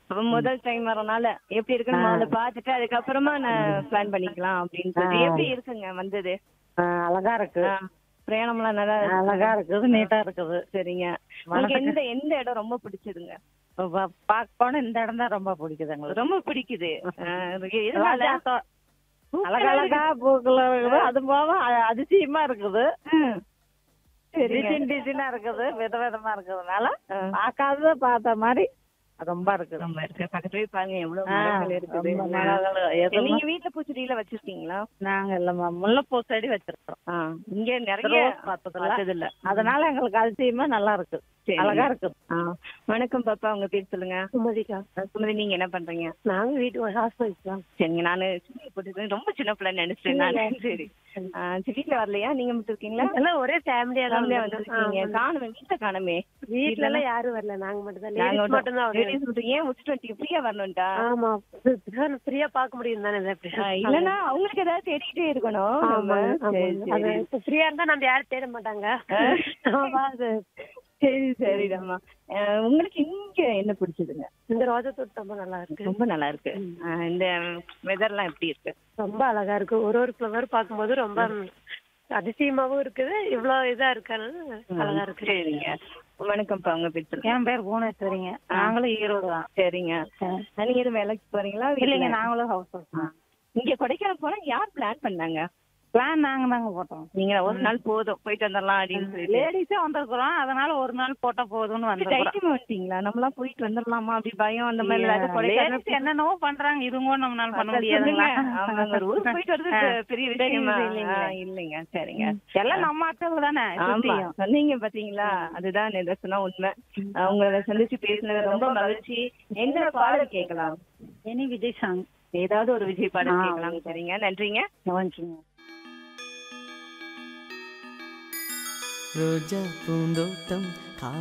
அப்ப முதல் டைம் வரனால எப்படி இருக்குன்னு முதல்ல பார்த்துட்டு அதுக்கப்புறமா நான் பிளான் பண்ணிக்கலாம் அப்படின்னு சொல்லி எப்படி இருக்குங்க வந்தது ஆ, அழகா இருக்கு ஆ, பிரயாணம்லாம் நல்லா அழகா இருக்குது நீட்டா இருக்குது சரிங்க உங்களுக்கு எந்த எந்த இடம் ரொம்ப பிடிச்சதுங்க பா- பார்க்க போனா இந்த இடம் தான் ரொம்ப பிடிக்குது எங்களுக்கு ரொம்ப பிடிக்குது ஆ, எதனால ரோஜா தோ- அழகழகா பூக்கள் இருக்குது அது போக அ- அதிசயமா இருக்குது ம். சரிங்க டிசைன் டிசைனா இருக்குது விதவிதமா இருக்கிறதுனால ஆ. பார்க்காதத பார்த்த மாதிரி ரொம்ப இருக்குது ரொம்ப இருக்கு பக்கத்துலயே பாருங்க எவ்வளவு ஆ, மரங்கள் இருக்குது ரொம்ப மரங்கள் எதுவும் நீங்க வீட்டுல பூச்செடியில வச்சிருக்கீங்களா நாங்க இல்லம்மா முல்லைப்பூ செடி வச்சிருக்கோம் ஆ, இங்க நிறைய ரோஸ் பார்த்ததில்ல. பார்த்ததில்ல அதனால எங்களுக்கு அதிசயமா நல்லா இருக்கு சரி. அழகா இருக்குது ஆ, வணக்கம் பாப்பா உங்க பேர் சொல்லுங்க சுமதிக்கா சுமதி நீங்க என்ன பண்றீங்க நாங்க வீட்டு ஹவுஸ் ஒய்ஃப் தான் சரிங்க நானு சும்மா போட்டு ரொம்ப சின்ன பிள்ளை நினைச்சிட்டேன் நானு சரி ஆ, சரி வீட்டுல வரலையா நீங்க மட்டும் இருக்கீங்களா எல்லாம் ஒரே ஃபேமிலியா தான் ஃபேமிலியா வந்திருக்கோம். வந்துருக்கீங்க காணுமே வீட்டுல காணுமே வீட்ல எல்லாம் யாரும் வரல நாங்க மட்டும் தான் நாங்க லேடிஸ் மட்டும் தான் ladies மட்டும் ஏன் முடிச்சுட்டு வந்துட்டீங்க ஃப்ரீயா வரணும்டா ஆமா ஃப்ரீயா பார்க்க முடியும் தானே இதை எப்படி ஆ, இல்லன்னா அவங்களுக்கு ஏதாவது தேடிக்கிட்டே இருக்கணும் நம்ம. ஆமாங்க, சரி, ஆமாங்க. அது சரி. இப்ப ஃப்ரீயா இருந்தா நம்ம யாரும் தேட மாட்டாங்க ஆமா, அது சரி சரிடாம்மா அஹ் உங்களுக்கு இங்க என்ன பிடிச்சதுங்க இந்த ரோஜா தோட்டம் ரொம்ப நல்லா இருக்கு ரொம்ப நல்லா இருக்கு அஹ் இந்த வெதர்லாம் எப்படி இருக்கு ரொம்ப அழகா இருக்கு ஒரு ஒரு ஃப்ளவர் பார்க்கும்போது ரொம்ப அதிசயமாவும் இருக்குது இவ்வளவு இதா இருக்கான்னு அழகா இருக்கு சரிங்க வணக்கம்ப்பா உங்க பேர் சொல்லுங்க என் பேர் புவனேஸ்வரிங்க நாங்களும் ஈரோடு தான் சரிங்க அஹ் நீங்க எதுவும் வேலைக்கு போறீங்களா இல்லைங்க வீட்டுல? நாங்களும் ஹவுஸ் ஒய்ஃப் தான் இங்க கொடைக்கானல் போனா யார் பிளான் பண்ணாங்க பிளான் நாங்க தாங்க போட்டோம் நீங்க ஒரு நாள் போதும் போயிட்டு வந்துடலாம் அப்படின்னு சொல்லி லேடிஸே வந்திருக்கிறோம் அதனால ஒரு நாள் போட்டா போதும்னு வந்திருக்கிறோம் தைரியமா வந்துட்டீங்களா நம்மளாம் போயிட்டு வந்துடலாமா அப்படி பயம் அந்த மாதிரி ஏதாவது கொடைக்கானல் லேடிஸ் என்னென்னவோ பண்றாங்க இதுங்க நம்மளால பண்ண அதான் சொல்லுங்க. முடியாதுங்களா ஆமாங்க, ஒரு ஊருக்கு போயிட்டு வர்றது பெ- பெரிய விஷயமா இல்லைங்களே. ஆ, இல்லைங்க சரிங்க எல்லாம் நம்ம ஆட்கள் தானே ஆமா சுத்தியும். சொன்னீங்க பாத்தீங்களா அதுதான் நிதர்சனம் உண்மை அஹ் உங்களை சந்திச்சு பேசுனது ரொம்ப மகிழ்ச்சி எந்த பாடல் கேட்கலாம் எனி விஜய் சாங் ஏதாவது ஒரு விஜய் பாடல் ஆ, கேட்கலாம் சரிங்க நன்றிங்க வாங்கிக்கோங்க ரோஜா பூந்தோட்டம்